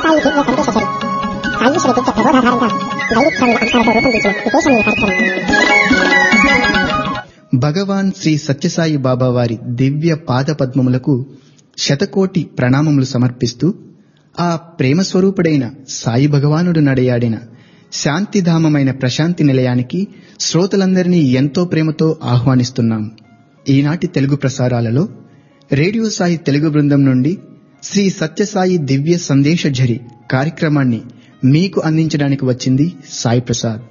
సత్యసాయి దివ్య సందేశ చరి ఆయుష దివ్య ప్రబోధాధారంగా దైవిక స్వామి అంశాలతో రూపొందించిన విశేషమైన కార్యక్రమం భగవాన్ శ్రీ సత్యసాయి బాబా వారి దివ్య పాద పద్మములకు శతకోటి ప్రణామములు సమర్పిస్తూ ఆ ప్రేమ స్వరూపుడైన సాయి భగవానుడు నడయాడిన శాంతిధామమైన ప్రశాంతి నిలయానికి శ్రోతలందరినీ ఎంతో ప్రేమతో ఆహ్వానిస్తున్నాం ఈనాటి తెలుగు ప్రసారాలలో రేడియో సాయి తెలుగు బృందం నుండి శ్రీ సత్యసాయి దివ్య సందేశ ఝరి కార్యక్రమాన్ని మీకు అందించడానికి వచ్చింది సాయి ప్రసాద్